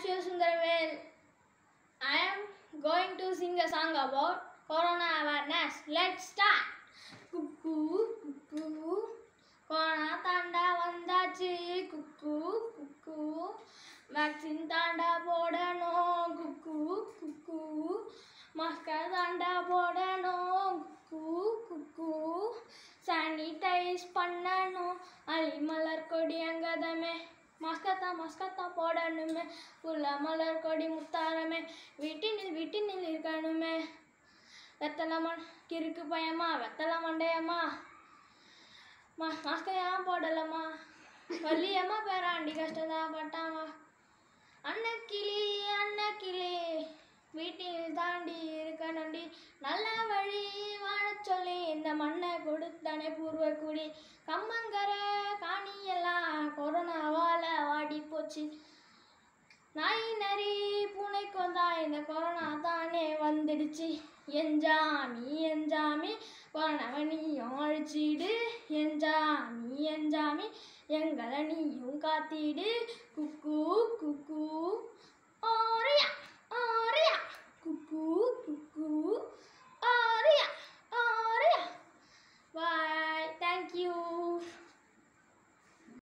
Shiva Sundarvel. I am going to sing a song about Corona awareness. Let's start. குக்கு குக்கு corona தாண்டா வந்தாச்சு குக்கு குக்கு vaccine தாண்டா போடணும் குக்கு குக்கு மாஸ்கர் தாண்டா போடணும் குக்கு குக்கு சானிடைஸ் பண்ணணும் அலி மலர் கொடி அங்கதமே மாஸ்கத்தான் மாஸ்கத்தான் போடணுமே புல்ல மலர் கொடி முத்தாரமே வீட்டினில் வீட்டினில் இருக்கணுமே வெத்தலை மண் கிறுக்கு பயமா வெத்தலை மண்டையம்மா மா மாஸ்கையாம் போடலம்மா வள்ளியம்மா பேராண்டி கஷ்டதான் பட்டாமா அன்னக்கிளி அன்னக்கிளி வீட்டில் தாண்டி இருக்கணுண்டி நல்ல வழி வாழச் சொல்லி இந்த மண்ணை கொடுத்தனே பூர்வ குடி கம்மங்கரை காணியெல்லாம் கொரோனாவால் வாடி போச்சு நாய் நரி பூனைக்கு வந்தா இந்த கொரோனா தானே வந்துடுச்சு எஞ்சாமி எஞ்சாமி கொரோனாவை நீயும் அழிச்சிடு எஞ்சாமி எஞ்சாமி எங்களை நீயும் காத்திடு குக்கு குக்கு ஓரியா ஓரியா குக்கு குக்கு